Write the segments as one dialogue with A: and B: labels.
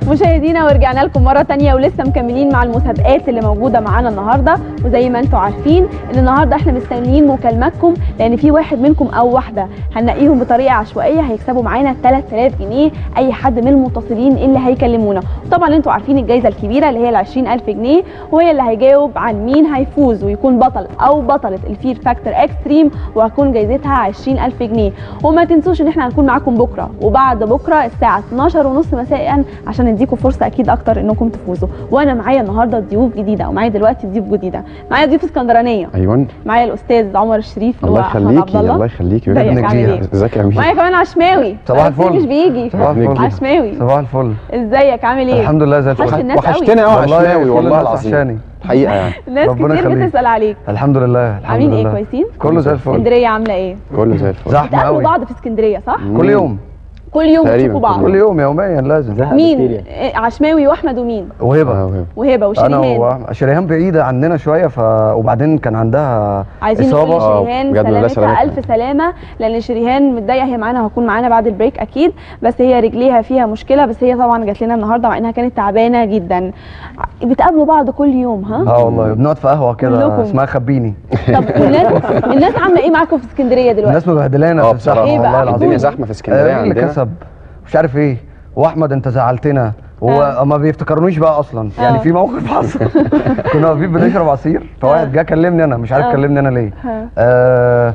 A: مشاهدينا ورجعنا لكم مره تانية ولسه مكملين مع المسابقات اللي موجوده معانا النهارده وزي ما انتم عارفين ان النهارده احنا مستنيين مكالماتكم لان في واحد منكم او واحده هنلاقيهم بطريقه عشوائيه هيكسبوا معانا 3000 جنيه اي حد من المتصلين اللي هيكلمونا طبعا انتم عارفين الجائزه الكبيره اللي هي ال 20000 جنيه وهي اللي هيجاوب عن مين هيفوز ويكون بطل او بطله الفير فاكتور اكستريم وهتكون جايزتها 20000 جنيه وما تنسوش ان احنا هنكون معاكم بكره وبعد بكره الساعه 12 ونص مساء عشان نديكم فرصه اكيد اكتر انكم تفوزوا وانا معايا النهارده ضيوف جديده ومعايا دلوقتي ضيوف جديده معايا ضيوف اسكندرانيه
B: ايوه
A: معايا الاستاذ عمر الشريف
B: الله
A: وأحمد عبد
B: يخليكي
A: الله
B: الله يخليكي
A: ازيك
B: ولادنا
A: عامل
B: كتير.
A: ايه؟
B: ازيك يا امين
A: معايا كمان عشماوي
C: صباح
A: بس
C: الفل.
A: مش بيجي
C: صباح الفل.
A: عشماوي
C: صباح الفل
A: ازيك عامل ايه
C: الحمد لله زي الفل
A: وحشت الناس قوي.
B: وحشتني قوي
C: والله
B: عشماوي
C: كل
B: والله
C: الناس
B: العظيم
C: وحشاني.
B: حقيقه يعني
A: ناس
C: ربنا
A: كتير
C: يخليك.
A: بتسال عليك
C: الحمد لله الحمد
A: عاملين ايه
C: لله
A: كويسين
C: كله زي الفل
A: اسكندريه عامله ايه
B: كله زي الفل
C: زحمه
A: بتقابلوا
C: قوي
A: بعض في اسكندريه صح
C: كل يوم
A: كل يوم
B: تقريباً
A: بتشوفوا بعض
B: كل
C: كل يوم يوميا لازم
A: مين إيه، عشماوي واحمد ومين
C: وهبه
B: آه، وهي.
A: وهبه
C: انا
A: وشريهان
C: و... شريهان بعيده عننا شويه ف... وبعدين كان عندها
A: عايزين نقول
C: اصابه
B: آه،
A: لشريهان
B: بجد والله
A: سلامتها
B: سلامتها.
A: الف سلامه لان شريهان متضايقه هي معانا هتكون معانا بعد البريك اكيد بس هي رجليها فيها مشكله بس هي طبعا جات لنا النهارده مع انها كانت تعبانه جدا بتقابلوا بعض كل يوم ها
C: اه والله بنقعد في قهوه
A: كلكم.
C: كده اسمها خبيني
A: طب والناس الناس عامله ايه معاكم في اسكندريه دلوقتي
C: الناس مبهدلانا
B: اه
C: في الزحمه
B: بصراحه
A: إيه بقى؟
C: والله
A: الدنيا
C: العظيم
B: الدنيا زحمه في اسكندريه
C: آه، مين اللي
B: عندنا
C: كسب مش عارف ايه واحمد انت زعلتنا
A: آه.
C: وما بيفتكرونيش بقى اصلا
A: آه.
C: يعني في موقف حصل كنا واقفين بنشرب عصير فواحد جه كلمني انا مش عارف
A: آه.
C: كلمني انا ليه
A: ها.
C: آه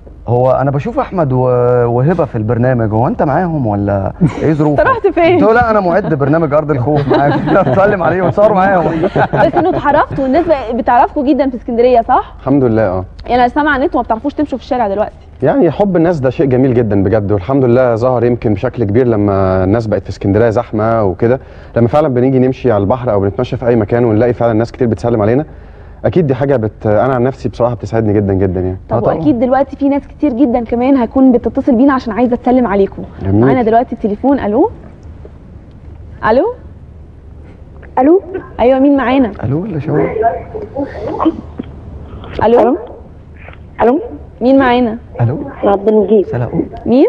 C: هو انا بشوف احمد و- وهبه في البرنامج هو انت معاهم ولا ايه ظروفك؟
A: انت رحت فين؟
C: قلت له لا انا معد برنامج ارض الخوف معاك بتسلم عليه وتصور معاهم
A: بس انه اتعرفتوا والناس بقى- بتعرفكم جدا في اسكندريه صح؟
B: الحمد لله اه
A: يعني انا سامعه ان انتوا ما بتعرفوش تمشوا في الشارع دلوقتي
B: يعني حب الناس ده شيء جميل جدا بجد والحمد لله ظهر يمكن بشكل كبير لما الناس بقت في اسكندريه زحمه وكده لما فعلا بنيجي نمشي على البحر او بنتمشى في اي مكان ونلاقي فعلا ناس كتير بتسلم علينا اكيد دي حاجه بت انا عن نفسي بصراحه بتسعدني جدا جدا يعني
A: طب
C: آه طبعاً.
A: واكيد دلوقتي في ناس كتير جدا كمان هتكون بتتصل بينا عشان عايزه تسلم عليكم
B: جميل.
A: معانا دلوقتي التليفون الو الو
D: الو
A: ايوه مين معانا
C: الو ولا شباب
A: الو
D: الو
A: مين معانا
C: الو
D: عبد المجيد
C: سلام
A: مين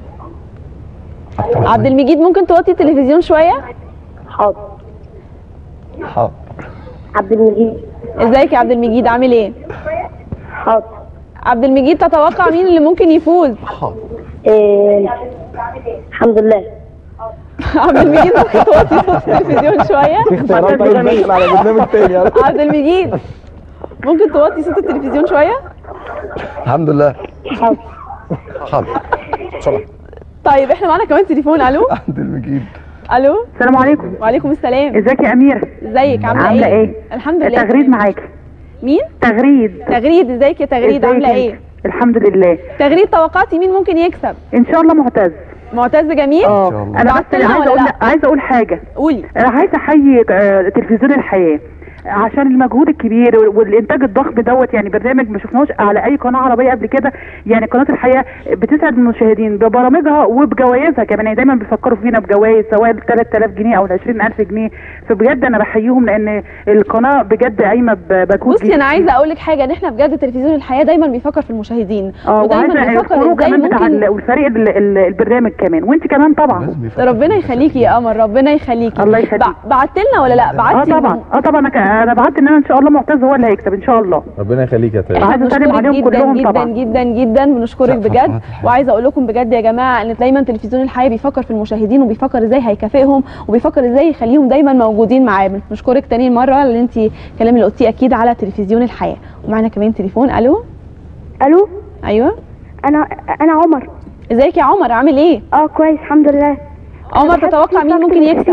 A: عبد المجيد ممكن توطي التلفزيون شويه
D: حاضر
C: حاضر
D: عبد المجيد
A: ازيك يا عبد المجيد عامل ايه
D: حاضر
A: عبد المجيد تتوقع مين اللي ممكن يفوز
D: إيه. الحمد لله
A: عبد المجيد ممكن توطي صوت التلفزيون شويه
D: اختيارات
C: على برنامج تاني
A: عبد المجيد ممكن توطي صوت التلفزيون شويه
C: الحمد لله
D: حاضر
B: حاضر بسرعه
A: طيب احنا معانا كمان تليفون الو
C: عبد المجيد
A: الو
E: السلام عليكم
A: وعليكم السلام
E: ازيك يا اميره
A: ازيك عامله
E: عامله
A: ايه
E: ايه
A: الحمد لله
E: تغريد معاكي
A: مين
E: تغريد
A: تغريد ازيك يا تغريد
E: ازيك
A: عامله
E: انت؟
A: ايه
E: الحمد لله
A: تغريد توقعتي مين ممكن يكسب
E: ان شاء الله معتز
A: معتز جميل
E: اه
C: شاء الله.
E: انا بس
A: بعتلنا
E: عايزه
A: ولا
E: اقول
A: لا؟
E: عايزه اقول حاجه
A: قولي
E: انا عايزه احيي آه، تلفزيون الحياه عشان المجهود الكبير والانتاج الضخم دوت يعني برنامج ما شفناهوش على اي قناه عربيه قبل كده يعني قناه الحياه بتسعد المشاهدين ببرامجها وبجوائزها كمان يعني دايما بيفكروا فينا بجوائز سواء ال 3000 جنيه او ال 20000 جنيه فبجد انا بحييهم لان القناه بجد قايمه بمجهود
A: بصي انا عايزه اقول لك حاجه ان احنا بجد تلفزيون الحياه دايما بيفكر في المشاهدين
E: اه
A: ودايما
E: وعايزه
A: بيفكر
E: الكرو
A: ازاي
E: كمان بتاع ال-
A: ممكن
E: والفريق ال- ال- البرنامج كمان وانت كمان طبعا
C: لازم يفكر
A: ربنا
C: في
A: يخليكي يا قمر ربنا يخليكي
E: الله يخليك.
A: بعت لنا ولا لا
E: اه
A: بعتي
E: طبعا اه طبعا انا ك- انا بعت ان انا ان شاء الله معتز هو اللي هيكسب ان شاء الله
F: ربنا يخليك يا تامر
A: احنا
E: عايزة أسلم
A: بنشكرك
E: عليهم
A: جدا
E: كلهم
A: جدا
E: طبعا.
A: جدا جدا بنشكرك
C: سقف
A: بجد
C: قناة الحياة.
A: وعايزه اقول لكم بجد يا جماعه ان دايما تلفزيون الحياه بيفكر في المشاهدين وبيفكر ازاي هيكافئهم وبيفكر ازاي يخليهم دايما موجودين معاه بنشكرك تاني مره اللي انت الكلام اللي قلتيه اكيد على تلفزيون الحياه ومعنا كمان تليفون الو
D: الو
A: ايوه
D: انا انا عمر
A: ازيك يا عمر عامل ايه
D: اه كويس الحمد لله
A: عمر تتوقع مين ممكن يكسب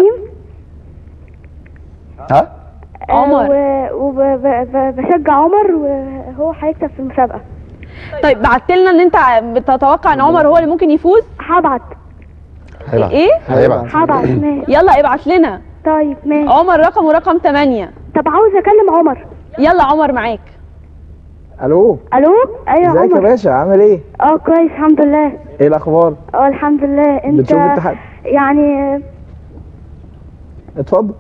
C: ها
A: عمر.
D: وبشجع عمر وهو هيكسب في المسابقه
A: طيب بعت لنا ان انت بتتوقع ان عمر هو اللي ممكن يفوز
D: هبعت
B: هيبعت
A: ايه
B: هيبعت
D: هبعت ماشي
A: يلا ابعت لنا
D: طيب ماشي
A: عمر رقمه رقم 8
D: طب عاوز اكلم عمر
A: يلا عمر معاك
F: الو
D: الو ايوه
F: ازيك يا
D: عمر
F: باشا عامل ايه
D: اه كويس الحمد لله
F: ايه الاخبار
D: اه الحمد لله انت
F: بتشوف الاتحاد
D: يعني
F: اتفضل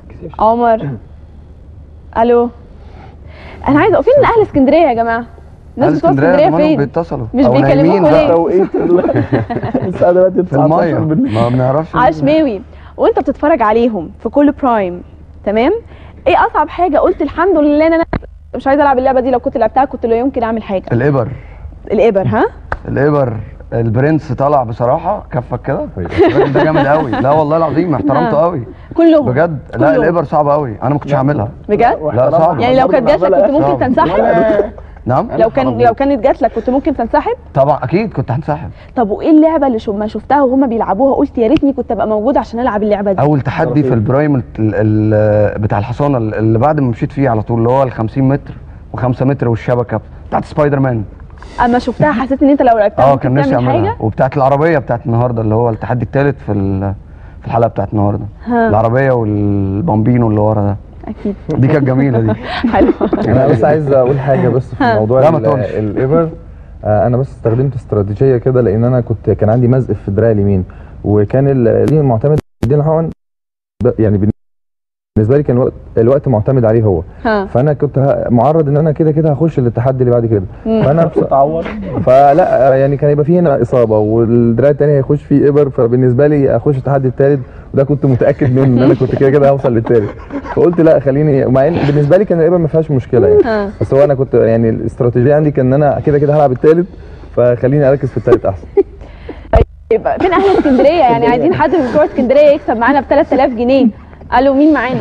A: عمر الو انا عايزه اقول فين اهل اسكندريه يا جماعه الناس
C: أهل
A: بتوع اسكندريه
C: زمانهم
A: فين
C: بيتصلوا
A: مش
C: أو
A: بيكلموكوا
C: نايمين
A: ليه؟
C: بقى
F: توقيت الساعه دلوقتي
C: في
F: 19
C: الميه
F: بالليل
C: ما بنعرفش
A: عشماوي وانت بتتفرج عليهم في كل برايم تمام ايه اصعب حاجه قلت الحمد لله ان انا مش عايزه العب اللعبه دي لو كنت لعبتها كنت لا يمكن اعمل حاجه
C: الابر
A: الابر ها
C: الابر البرنس طلع بصراحه كفك كده الراجل ده جامد قوي لا والله العظيم احترمته قوي
A: كلهم
C: بجد لا
A: كلهم.
C: الابر صعب قوي انا ما كنتش هعملها
A: بجد
C: لا صعب
A: يعني لو كانت جات لك كنت ممكن
C: صعب.
A: تنسحب
C: نعم
A: لو كان لو كانت جات لك كنت ممكن تنسحب
C: طبعا اكيد كنت هنسحب
A: طب وايه اللعبه اللي شو ما شفتها وهما بيلعبوها قلت يا ريتني كنت ابقى موجوده عشان العب اللعبه دي
C: اول تحدي في البرايم ال- ال- بتاع الحصانه اللي بعد ما مشيت فيه على طول اللي هو ال 50 متر و5 متر والشبكه بتاعت سبايدر مان
A: اما شفتها حسيت ان انت لو لعبتها
C: اه
A: ممكن
C: كان نفسي
A: تعمل
C: اعملها
A: حاجه
C: وبتاعت العربيه بتاعت النهارده اللي هو التحدي الثالث في ال- في الحلقه بتاعت النهارده
A: ها.
C: العربيه والبامبينو اللي ورا ده
A: اكيد
C: دي كانت جميله دي
A: حلو
F: انا بس عايز اقول حاجه بس في
A: ها.
F: موضوع
C: لا، ما
F: ال-
C: تقولش.
F: الابر آه، انا بس استخدمت استراتيجيه كده لان انا كنت كان عندي مزق في دراعي اليمين وكان ال- دي معتمد دي الحقن ب- يعني بالنسبه لي كان الوقت, الوقت معتمد عليه هو
A: ها
F: فانا كنت ه- معرض ان انا كده كده هخش التحدي اللي بعد كده
A: مم.
F: فانا بص... فلا يعني كان يبقى فيه هنا اصابه والدراع التاني هيخش فيه ابر فبالنسبه لي اخش التحدي التالت وده كنت متاكد منه ان انا كنت كده كده هوصل للتالت فقلت لا خليني مع ان بالنسبه لي كان الابر ما فيهاش مشكله يعني
A: ها
F: بس هو انا كنت يعني الاستراتيجيه عندي كان ان انا كده كده هلعب التالت فخليني اركز في التالت احسن
A: يبقى فين اهل اسكندريه يعني عايزين حد من بتوع اسكندريه يكسب معانا ب 3000 جنيه الو مين معانا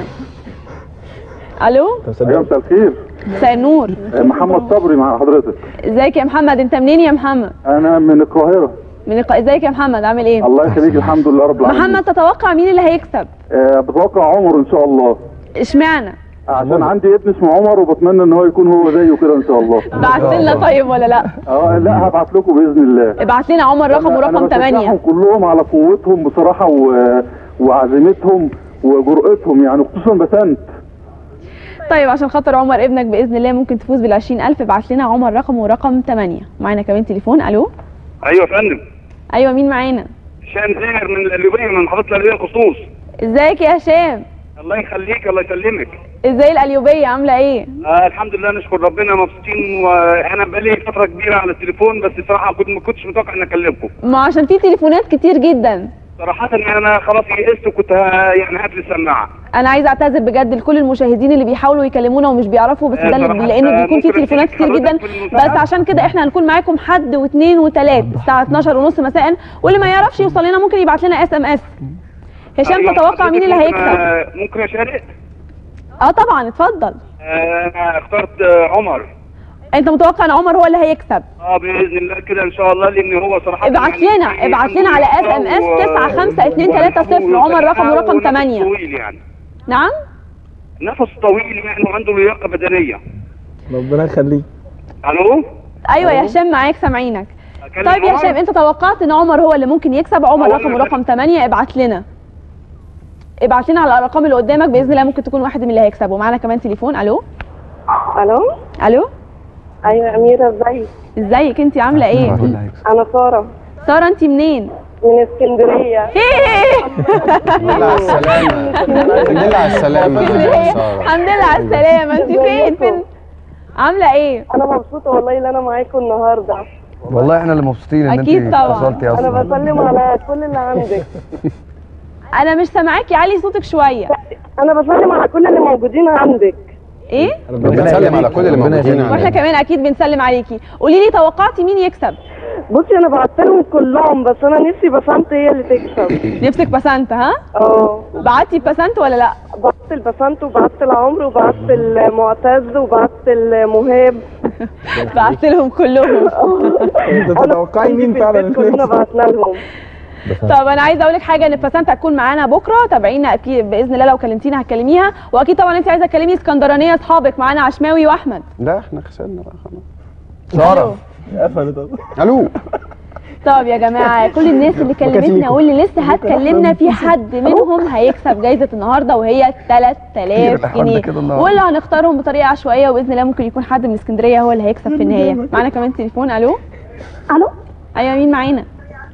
A: الو
G: ايوه مساء الخير
A: مساء النور
G: محمد صبري مع حضرتك
A: ازيك يا محمد انت منين يا محمد
G: انا من القاهره
A: من الق... ازيك يا محمد عامل ايه
G: الله يخليك الحمد لله رب العالمين
A: محمد تتوقع مين اللي هيكسب
G: أه بتوقع عمر ان شاء الله
A: اشمعنى
G: عشان عندي ابن اسمه عمر وبتمنى ان هو يكون هو زيه كده ان شاء الله
A: بعت لنا طيب ولا لا
G: اه لا هبعت لكم باذن الله
A: ابعت لنا عمر رقمه
G: أنا- أنا
A: رقم 8
G: بشجعهم كلهم على قوتهم بصراحه و... وعزيمتهم وجرأتهم يعني خصوصا بسنت
A: طيب عشان خاطر عمر ابنك باذن الله ممكن تفوز بال 20000 ابعت لنا عمر رقمه رقم 8 معانا كمان تليفون الو
H: ايوه يا فندم
A: ايوه مين معانا
H: هشام زاهر من القليوبيه من محافظه القليوبيه الخصوص
A: ازيك يا هشام
H: الله يخليك الله يسلمك
A: ازاي القليوبيه عامله ايه
H: آه الحمد لله نشكر ربنا مبسوطين وانا بقالي فتره كبيره على التليفون بس بصراحه كنت ما كنتش متوقع ان اكلمكم
A: ما عشان في تليفونات كتير جدا
H: صراحه يعني انا خلاص يئست وكنت ه- يعني هات لي السماعه
A: انا عايزه اعتذر بجد لكل المشاهدين اللي بيحاولوا يكلمونا ومش بيعرفوا بس
H: آه،
A: ده اللي-
H: صراحة
A: لان بيكون في
H: ممكن
A: تليفونات
H: أديك
A: كتير جدا
H: حضرتك في
A: بس
H: المساعدة؟
A: عشان كده احنا هنكون معاكم حد واثنين وثلاث الساعه 12 ونص مساء واللي ما يعرفش يوصل لنا ممكن يبعت لنا اس ام اس هشام
H: أيوة،
A: تتوقع مين اللي
H: ممكن-
A: هيكسب
H: آه، ممكن اشارك
A: اه طبعا اتفضل
H: آه، انا اخترت آه، عمر
A: انت متوقع ان عمر هو اللي هيكسب
H: اه باذن الله كده ان شاء الله لان هو صراحه
A: ابعت
H: يعني
A: لنا
H: يعني
A: ابعت لنا على اس ام اس
H: و-
A: 95230 عمر رقمه رقم
H: ونفس
A: 8
H: طويل يعني
A: نعم
H: نفس طويل يعني وعنده لياقه بدنيه
F: ربنا يخليك
H: الو
A: ايوه يا هشام معاك سامعينك
H: أكلم
A: طيب يا
H: عمر؟
A: هشام انت توقعت ان عمر هو اللي ممكن يكسب عمر
H: آه،
A: رقمه
H: أنا
A: رقم 8 ابعت لنا ابعت لنا على الارقام اللي قدامك باذن الله ممكن تكون واحد من اللي هيكسبوا معانا كمان تليفون الو
D: الو
A: الو
D: ايوه يا اميره ازيك
A: ازيك انت عامله ايه
C: هو اللي هيكسب.
D: انا ساره
A: ساره انت منين
D: من اسكندريه
B: الحمد لله على السلامة الحمد لله على السلامة يا سارة.
A: الحمد لله على السلامه انت فين فين عامله ايه
D: انا مبسوطه والله ان انا معاكم النهارده
C: والله احنا اللي مبسوطين ان
A: أكيد
C: انت
A: طبعاً.
C: اتصلتي
D: انا
C: اصلا
D: بسلم على كل اللي عندك
A: انا مش سامعاكي علي صوتك شويه
D: انا بسلم على كل اللي موجودين عندك
A: ايه
B: بنسلم على كل اللي
F: ربنا
B: موجودين
F: يخليك.
A: واحنا
B: عندنا
A: كمان اكيد بنسلم عليكي قولي لي توقعتي مين يكسب
D: بصي انا بعت لهم كلهم بس انا نفسي بسنت هي اللي تكسب
A: نفسك بسنت ها
D: اه
A: بعتي بسنت ولا لا
D: بعت البسنت وبعت العمر وبعت المعتز وبعت المهاب
A: بعت لهم كلهم
F: انت تتوقعي مين فعلا اللي
D: كلنا
F: يكسب؟
D: بعتنا لهم
A: طب انا عايزه اقول لك حاجه ان بسنت هتكون معانا بكره تابعينا اكيد باذن الله لو كلمتينا هتكلميها واكيد طبعا انت عايزه تكلمي اسكندرانيه اصحابك معانا عشماوي واحمد
B: لا احنا خسرنا بقى خلاص
C: ساره
F: قفلت أصلاً.
B: الو
A: طب يا جماعه كل الناس اللي كلمتنا واللي لسه هتكلمنا في حد منهم هيكسب جايزه النهارده وهي 3000
C: لحد
A: جنيه
C: كده النهاردة.
A: واللي هنختارهم بطريقه عشوائيه وباذن الله ممكن يكون حد من اسكندريه هو اللي هيكسب في النهايه معانا كمان تليفون الو
D: الو
A: ايوه مين معانا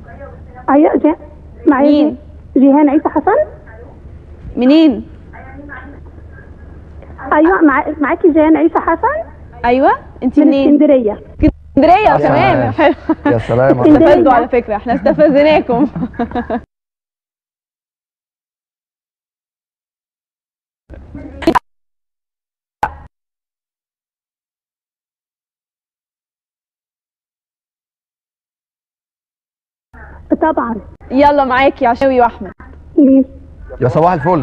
D: ايوه جي... معايا
A: مين
D: جيهان عيسى حسن
A: منين
D: ايوه مع... معاكي جيهان عيسى حسن
A: ايوه انت منين
D: اسكندريه
A: اسكندريه
C: يا
A: كمان
C: سلام. يا سلام
A: استفزوا على فكره احنا استفزناكم
I: طبعا
A: يلا معاكي عشاوي واحمد
C: يا صباح الفل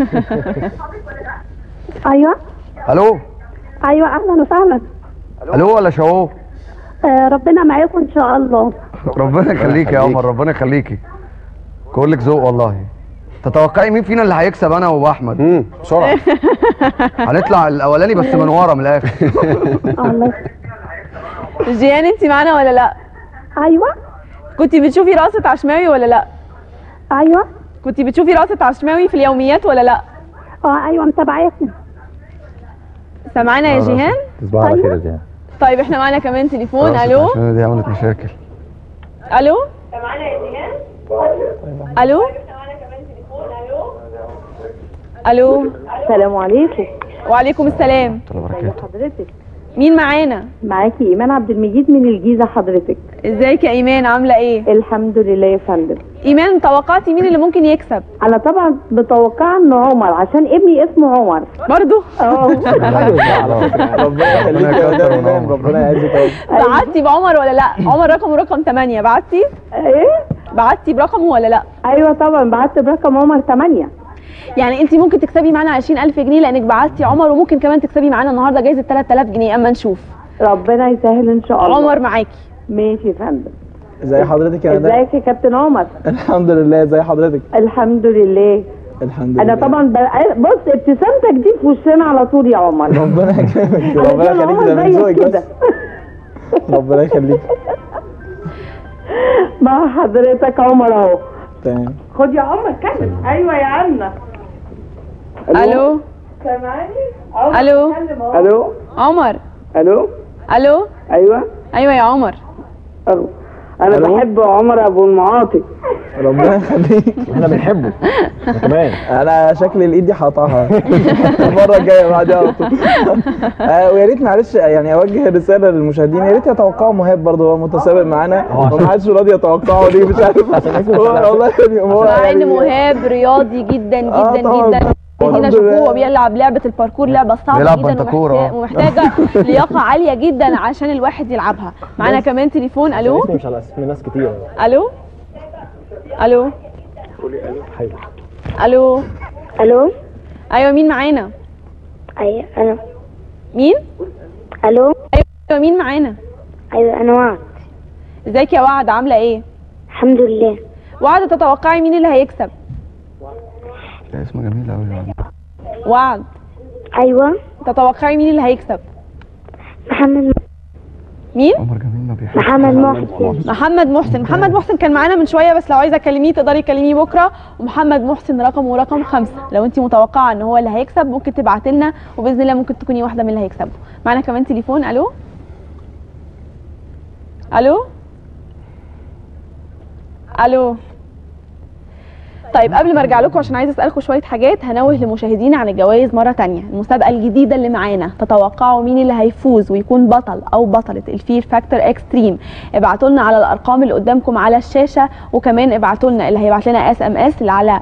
I: ايوه
C: الو
I: ايوه اهلا وسهلا
C: الو ولا شو
I: آه ربنا معاكم ان شاء الله
C: ربنا يخليك يا عمر ربنا يخليكي كلك ذوق والله تتوقعي مين فينا اللي هيكسب انا واحمد
B: امم بسرعه
C: هنطلع الاولاني بس من ورا من الاخر
I: الله
A: جيان انت معانا ولا لا
I: ايوه
A: كنت بتشوفي رقصه عشماوي ولا لا
I: ايوه
A: كنت بتشوفي رقصه عشماوي في اليوميات ولا لا
I: اه ايوه متابعاكم
A: سامعانا يا جيهان
F: تصبح على خير يا جيهان
A: طيب احنا معانا كمان تليفون
C: رقصة
A: الو
C: عشان دي عملت مشاكل
A: الو الو الو
D: السلام عليكم
A: وعليكم السلام
C: ورحمة الله وبركاته
D: حضرتك
A: مين معانا
D: معاكي ايمان عبد المجيد من الجيزه حضرتك
A: ازيك يا ايمان عامله ايه
D: الحمد لله يا فندم
A: ايمان توقعتي مين اللي ممكن يكسب
D: انا طبعا متوقعه ان عمر عشان ابني اسمه عمر
A: برضو
D: اه
F: ربنا يخليك يا مدام ايمان ربنا يعزك يا رب
A: بعتي بعمر ولا لا عمر رقمه رقم 8 بعتي
D: ايه
A: بعتي برقمه ولا لا
D: ايوه طبعا بعت برقم عمر 8
A: يعني انت ممكن تكسبي معانا 20000 جنيه لانك بعتي عمر وممكن كمان تكسبي معانا النهارده جايزه 3000 جنيه اما نشوف
D: ربنا يسهل ان شاء الله
A: عمر معاكي
D: ماشي يا فندم
F: ازي حضرتك يا مدام
D: ازيك يا كابتن عمر
F: الحمد لله ازي حضرتك
D: الحمد لله
F: الحمد لله
D: انا طبعا ب- بص ابتسامتك دي في وشنا على طول يا عمر
F: ربنا يكرمك ربنا
D: علشان
F: يخليك
D: عمر
F: ده من
D: زيك
F: ذوقك
D: كده
F: بس ربنا يخليك
D: مع حضرتك عمر اهو
F: تمام
D: خد يا عمر كمل ايوه يا عنا
A: الو
D: سامعني
A: الو
D: الو
A: عمر
D: الو
A: الو
D: ايوه
A: ايوه يا عمر
D: ألو. انا
F: ألو؟
D: بحب عمر ابو المعاطي
F: ربنا يخليك احنا بنحبه كمان انا شكل الايد دي هقطعها المره الجايه بعدها على طول آه، ويا ريت معلش يعني اوجه رساله للمشاهدين يا ريت يتوقعوا مهاب برضه هو متسابق معانا وما حدش راضي يتوقعه ليه مش عارف هو والله يعني هو
A: مع
F: يعني
A: ان مهاب رياضي جدا
F: آه
A: جدا
F: طبعاً.
A: جدا هنا
F: الحمد
A: شافوه
F: لله.
A: وهو بيلعب لعبه الباركور لعبه صعبه
C: بيلعب
A: جدا
C: بنتكور،
A: ومحتاج-
C: آه.
A: ومحتاجه لياقه عاليه جدا عشان الواحد يلعبها معانا كمان تليفون الو
F: مش على اسم ناس كتير
A: الو الو الو
I: الو
A: ايوه مين معانا
I: ايوه انا
A: مين
I: الو
A: ايوه مين معانا
I: ايوه انا وعد
A: ازيك يا وعد عامله ايه
I: الحمد لله
A: وعد تتوقعي مين اللي هيكسب
C: ده اسمه جميل قوي يعني
A: وعد
I: ايوه
A: تتوقعي مين اللي هيكسب
I: محمد
A: مين
C: عمر جميل ما بيحبش
I: محمد محسن
A: محمد محسن محمد محسن كان معانا من شويه بس لو عايزه تكلميه تقدري تكلميه بكره ومحمد محسن رقمه رقم خمسة لو انت متوقعه ان هو اللي هيكسب ممكن تبعتي لنا وباذن الله ممكن تكوني واحده من اللي هيكسبوا معانا كمان تليفون الو الو الو طيب قبل ما ارجع لكم عشان عايزه اسالكم شويه حاجات هنوه لمشاهدينا عن الجوائز مره تانية المسابقه الجديده اللي معانا تتوقعوا مين اللي هيفوز ويكون بطل او بطله الفير فاكتور اكستريم ابعتوا لنا على الارقام اللي قدامكم على الشاشه وكمان ابعتوا لنا اللي هيبعت لنا اس ام اس اللي على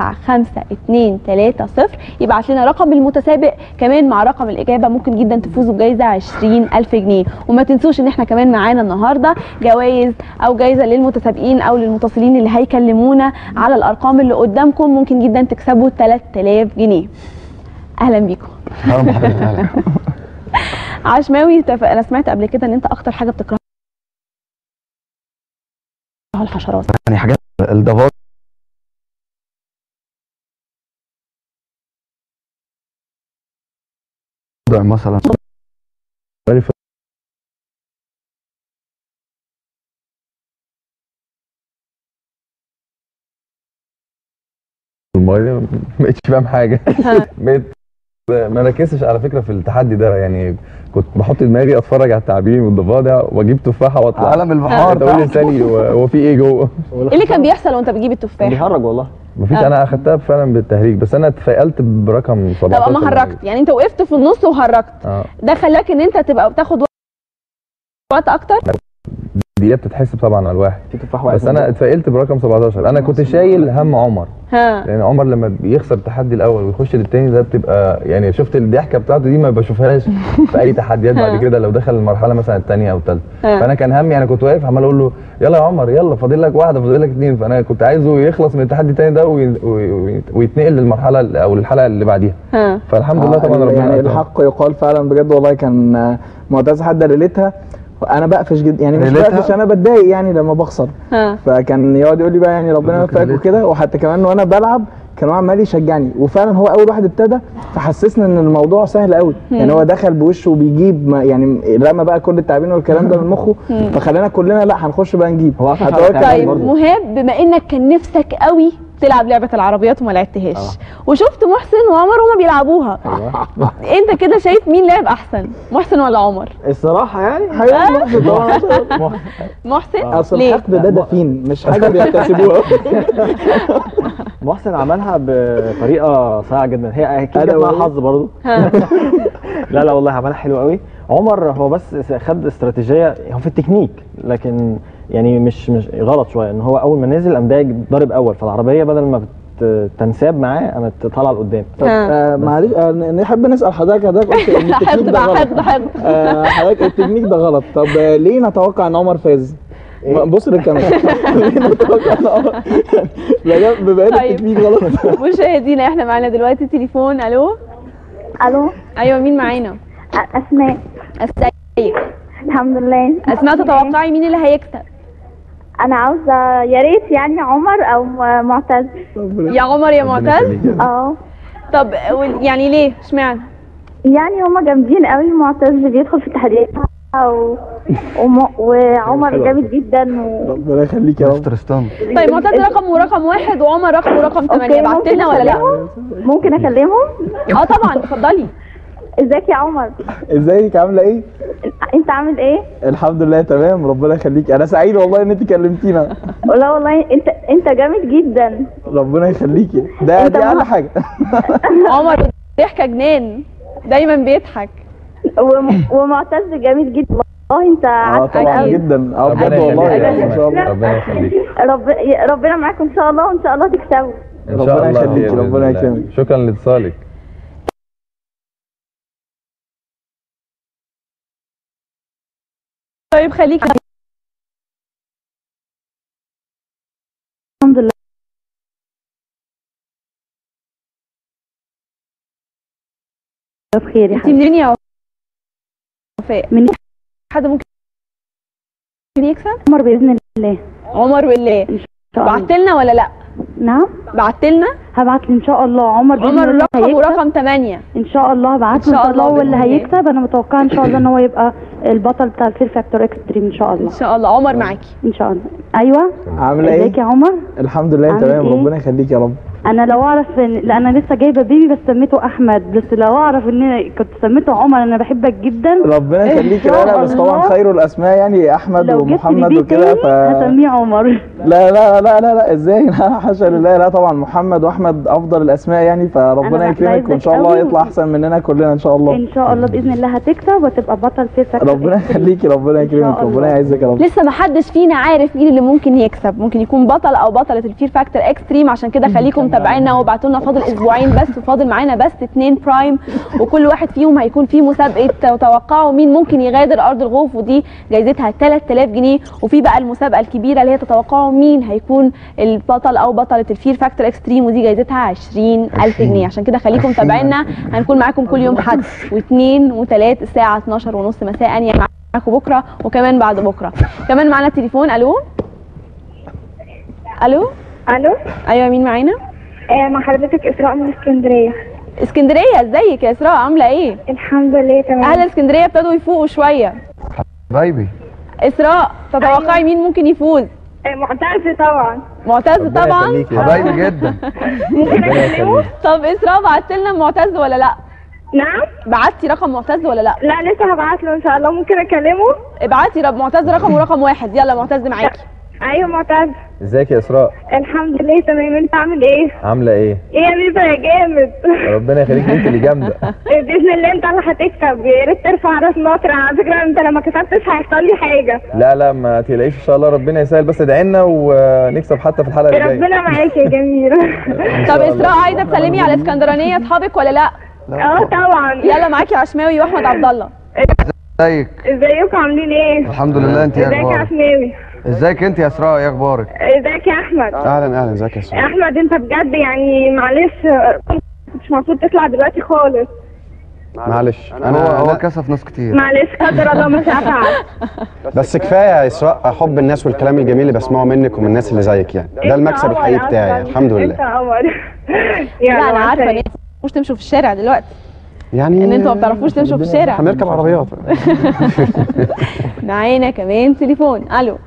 A: 95230 يبعت لنا رقم المتسابق كمان مع رقم الاجابه ممكن جدا تفوزوا بجائزه 20000 جنيه وما تنسوش ان احنا كمان معانا النهارده جوائز او جائزه للمتسابقين او للمتصلين اللي هيكلمونا على الارقام اللي قدامكم ممكن جدا تكسبوا 3000 جنيه اهلا بيكم
C: اهلا بحضرتك أهلا.
A: عشماوي تف... انا سمعت قبل كده ان انت اكتر حاجه بتكرهها الحشرات
C: يعني حاجات الضباب مثلا
F: الميه ما بقتش فاهم حاجه بقيت ما ركزتش على فكره في التحدي ده يعني كنت بحط دماغي اتفرج على التعابين والضفادع واجيب تفاحه واطلع
C: عالم البحار
F: تقول لي
C: تحت.
F: ثاني هو هو في ايه جوه
A: ايه اللي كان بيحصل وانت بتجيب التفاح
F: بيهرج والله مفيش
A: آه.
F: انا اخدتها فعلا بالتهريج بس انا اتفائلت برقم 17
A: طب ما هرجت يعني انت وقفت في النص وهرجت
F: اه
A: ده خلاك ان انت تبقى بتاخد وقت اكتر
F: دي بتتحسب طبعا على الواحد
J: في تفاح واقف
F: بس انا
J: قدامك.
F: اتفائلت برقم 17 انا كنت شايل هم عمر
A: ها
F: لان عمر لما بيخسر التحدي الاول ويخش للتاني ده بتبقى يعني شفت الضحكه بتاعته دي ما بشوفهاش في اي تحديات بعد كده لو دخل المرحله مثلا الثانيه او الثالثه
A: ها.
F: فانا كان همي انا كنت واقف عمال اقول له يلا يا عمر يلا فاضل لك واحده فاضل لك اثنين فانا كنت عايزه يخلص من التحدي الثاني ده وي- وي- ويتنقل للمرحله ال- او الحلقه اللي بعديها
A: ها
F: فالحمد لله
J: آه،
F: طبعا ربنا
J: يعني
F: أكرم.
J: الحق يقال فعلا بجد والله كان آه، معتز حد ليلتها انا بقفش جدا يعني مش
F: ليلتها؟
J: بقفش انا بتضايق يعني لما بخسر
A: ها
J: فكان يقعد يقول لي بقى يعني ربنا
F: ربنا
J: يوفقك
F: يخليك.
J: وكده وحتى كمان وانا بلعب كان هو عمال يشجعني وفعلا هو اول واحد ابتدى فحسسنا ان الموضوع سهل قوي يعني هو دخل بوشه وبيجيب ما يعني رمى بقى كل التعبين والكلام ده من مخه فخلانا كلنا لا هنخش بقى نجيب
C: هو قفش على
J: هتقعد
C: التعبين
A: طيب
J: برضه.
A: مهاب بما انك كان نفسك قوي تلعب لعبه العربيات وما لعبتهاش وشفت محسن وعمر هما بيلعبوها انت كده شايف مين لعب احسن محسن ولا عمر
J: الصراحه يعني حقيقة محسن طبعا
A: محسن
J: اصل
A: ليه
J: الحقد ده دفين مش حاجه بيكتسبوها
C: محسن عملها بطريقه صعبه جدا هي اكيد
J: أنا
C: جت معاها
J: وإيه؟
C: حظ برضه
A: ها
C: لا لا والله عملها حلو قوي عمر هو بس خد استراتيجيه هو في التكنيك لكن يعني مش مش غلط شويه ان هو اول ما نزل قام دايج ضارب اول فالعربيه بدل ما بت- تنساب معاه قامت طالعه لقدام
J: طب
A: ها.
J: آه معلش آه نحب نسال حضرتك حضرتك قلت ان التكنيك
A: حقد
J: ده
A: بقى
J: غلط
A: حقد حقد
J: آه، حضرتك التكنيك ده غلط طب آه، ليه نتوقع ان عمر فاز؟ بص للكاميرا ليه نتوقع ان عمر لا بما ان
A: طيب.
J: التكنيك غلط
A: مشاهدينا احنا معانا دلوقتي تليفون الو
I: الو
A: ايوه مين معانا
I: أ- اسماء
A: ازيك
I: الحمد لله
A: اسماء تتوقعي مين اللي هيكسب
I: انا عاوزه يا ريت يعني عمر او م- معتز
A: يا عمر يا معتز
I: اه
A: طب وال- يعني ليه اشمعنى
I: يعني هما جامدين قوي معتز بيدخل في التحديات و... وم... وعمر جامد جدا و...
J: ربنا يخليك يا رب
C: مستر ستان
A: طيب معتز رقم ورقم واحد وعمر رقم ورقم ثمانية بعت
I: ممكن
A: لنا ولا لا؟
I: أكلمهم؟ ممكن اكلمهم
A: اه طبعا اتفضلي
I: ازيك يا عمر
J: ازيك عامله ايه؟
I: انت عامل ايه
J: الحمد لله تمام ربنا يخليك انا سعيد والله ان انت كلمتينا
I: لا والله انت انت جامد جدا
J: ربنا يخليكي ده
I: أنت
J: دي اقل
I: مه-
J: حاجه
A: عمر ضحكة جنان دايما بيضحك
I: وم... ومعتز جامد جدا والله انت
J: اه
I: عسل
J: طبعا
I: قوي
J: جدا اه
F: ربنا
J: بجد والله
F: يخليك يا
J: يعني ما شاء الله
F: ربنا يخليك
I: رب... ربنا معاكم ان شاء الله وان شاء الله تكسبوا
F: ان
J: ربنا
F: شاء الله
J: يخليك،
F: بإذن
J: ربنا
F: الله.
J: يكرمك.
F: شكرا لاتصالك
A: طيب خليك
I: الحمد لله بخير يا
A: انت
I: حبيبي
A: منين يا وفاء
I: من
A: حد ممكن يكسب
I: عمر باذن الله
A: عمر بالله
I: ان شاء الله
A: بعت لنا ولا لا
I: نعم
A: بعت لنا
I: هبعت لي ان شاء الله عمر بإذن
A: عمر
I: الله
A: رقم
I: هيكسب.
A: ورقم 8
I: ان شاء الله هبعت
A: إن
I: له ان
A: شاء
I: شاء الله
A: الله
I: هو اللي
A: بإذن الله.
I: هيكسب انا متوقعه ان شاء الله ان هو يبقى البطل بتاع الفير فاكتور اكستريم ان شاء
A: ان
I: الله
A: شاء الله عمر معاكي
I: ان شاء الله ايوه
J: عامله
I: ازيك
J: ايه؟
I: يا عمر
J: الحمد لله
I: عامل
J: تمام
I: إيه؟
J: ربنا يخليك يا رب
I: انا لو اعرف إن... لا انا لسه جايبه بيبي بس سميته احمد بس لو اعرف ان أنا كنت سميته عمر انا بحبك جدا
J: ربنا يخليك
I: إن
J: يا
I: شاء
J: لا بس طبعا
I: الله.
J: خير الاسماء يعني احمد
I: لو جبت لي
J: ومحمد
I: بيه
J: وكده
I: تاني
J: ف
I: هسميه عمر
J: لا لا لا لا لا ازاي لا حاشا لله لا طبعا محمد واحمد افضل الاسماء يعني فربنا
I: أنا
J: يكرمك وان
I: بعزك
J: شاء الله
I: قوي.
J: يطلع احسن مننا كلنا ان شاء الله
I: ان شاء الله باذن الله هتكسب وتبقى بطل فير فاكتور
J: ربنا يخليكي ربنا
I: إن شاء
J: يكرمك ربنا
I: الله.
J: يعزك يا رب
A: لسه ما حدش فينا عارف مين اللي ممكن يكسب ممكن يكون بطل او بطله الفير فاكتور اكستريم عشان كده خليكم متابعينا وابعتوا لنا فاضل اسبوعين بس وفاضل معانا بس اتنين برايم وكل واحد فيهم هيكون فيه مسابقه توقعوا مين ممكن يغادر ارض الخوف ودي جايزتها 3000 جنيه وفي بقى المسابقه الكبيره اللي هي تتوقعوا مين هيكون البطل او بطله الفير فاكتور اكستريم ودي جايزتها 20000 جنيه عشان كده خليكم متابعينا هنكون معاكم كل يوم حد واثنين وثلاث الساعه 12 ونص مساء يعني معاكم بكره وكمان بعد بكره كمان معانا تليفون الو الو
I: الو
A: ايوه مين معانا
I: مع حضرتك اسراء من اسكندريه
A: اسكندريه ازيك يا اسراء عامله ايه
I: الحمد لله تمام
A: اهل اسكندريه ابتدوا يفوقوا شويه
C: بايبي
A: اسراء تتوقعي مين ممكن يفوز
I: معتز طبعا
A: معتز
F: ربنا
A: طبعا
F: يخليك يا رب.
C: حبايبي جدا
F: ربنا يخليك
A: طب اسراء بعت لنا معتز ولا لا
I: نعم
A: بعتي رقم معتز ولا لا
I: لا لسه هبعت له ان شاء الله ممكن اكلمه
A: ابعتي رب معتز رقم ورقم واحد يلا معتز معاكي
I: ايوه معتز
F: ازيك يا اسراء
I: الحمد لله تمام انت عامل ايه
F: عامله ايه
I: ايه يا ميزه يا جامد
F: ربنا يخليك انت اللي جامده
I: باذن الله انت اللي هتكسب يا ريت ترفع راس مصر على فكره انت لما كسبتش هيحصل لي حاجه
F: لا لا ما تقلقيش ان شاء الله ربنا يسهل بس ادعي لنا ونكسب حتى في الحلقه اللي جايه
I: ربنا معاك يا جميل
A: طب اسراء عايزه تسلمي على اسكندرانيه اصحابك ولا لا
I: اه طبعا
A: يلا معاكي عشماوي واحمد عبد الله
K: ازيك
I: ازيكم عاملين ايه
K: الحمد لله انت ايه
I: ازيك يا
K: اخبارك
I: عشماوي
K: ازيك انت يا اسراء ايه اخبارك
I: ازيك يا احمد
B: اهلا اهلا ازيك يا اسراء
I: احمد انت بجد يعني معلش مش المفروض تطلع دلوقتي خالص
B: معلش
K: هو
B: انا
K: هو
B: أنا-
K: كسف ناس كتير
I: معلش قدر الله ما شاء فعل
B: بس كفايه يا اسراء حب الناس والكلام الجميل اللي بسمعه منك ومن الناس اللي زيك يعني ده المكسب
I: انت
B: الحقيقي
I: قمر
B: بتاعي
I: أصلاً.
B: الحمد
I: انت
B: لله
I: قمر
A: لا
I: يلا
A: انا
I: مع
A: عارفه ان
I: السلامة.
A: انتوا مش تمشوا في الشارع دلوقتي
B: يعني
A: ان انتوا ما بتعرفوش تمشوا في الشارع
B: هنركب عربيات
A: معانا كمان تليفون الو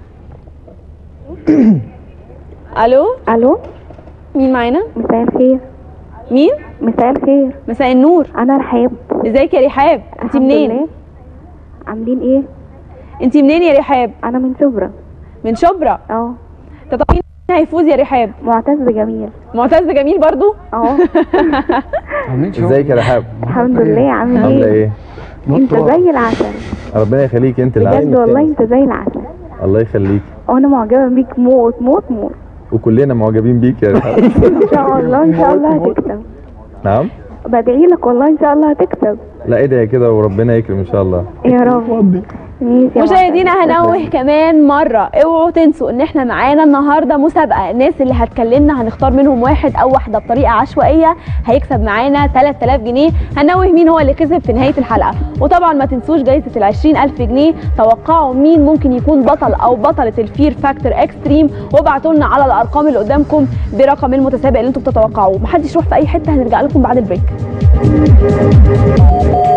A: الو
I: الو
A: مين معانا
I: مساء الخير
A: مين
I: مساء الخير
A: مساء النور
I: انا رحاب
A: ازيك يا رحاب انت
I: الحمد
A: منين
I: لله. عاملين ايه
A: انت منين يا رحاب
I: انا من شبرا
A: من شبرا
I: اه
A: طب مين هيفوز يا رحاب
I: معتز جميل
A: معتز جميل برضو
I: اه
F: ازيك يا رحاب
I: الحمد لله عامل
F: عامله
I: ايه
F: ايه
I: انت زي العسل
F: ربنا يخليك انت اللي
I: بجد
F: عامله
I: والله انت زي العسل
F: الله يخليك
I: وانا معجبه بيك موت موت موت
F: وكلنا معجبين بيك يا رحاب
I: ان شاء الله ان شاء الله هتكسب
F: نعم
I: بدعي لك والله ان شاء الله هتكسب
F: لا ادعي كده وربنا يكرم ان شاء الله
I: يا رب ماشي يا
A: مشاهدينا هنوه كمان مرة اوعوا تنسوا ان احنا معانا النهاردة مسابقة الناس اللي هتكلمنا هنختار منهم واحد او واحدة بطريقة عشوائية هيكسب معانا 3000 جنيه هنوه مين هو اللي كسب في نهاية الحلقة وطبعا ما تنسوش جايزة ال 20000 جنيه توقعوا مين ممكن يكون بطل او بطلة الفير فاكتور اكستريم وابعتوا لنا على الارقام اللي قدامكم برقم المتسابق اللي انتم بتتوقعوه محدش يروح في اي حتة هنرجع لكم بعد البريك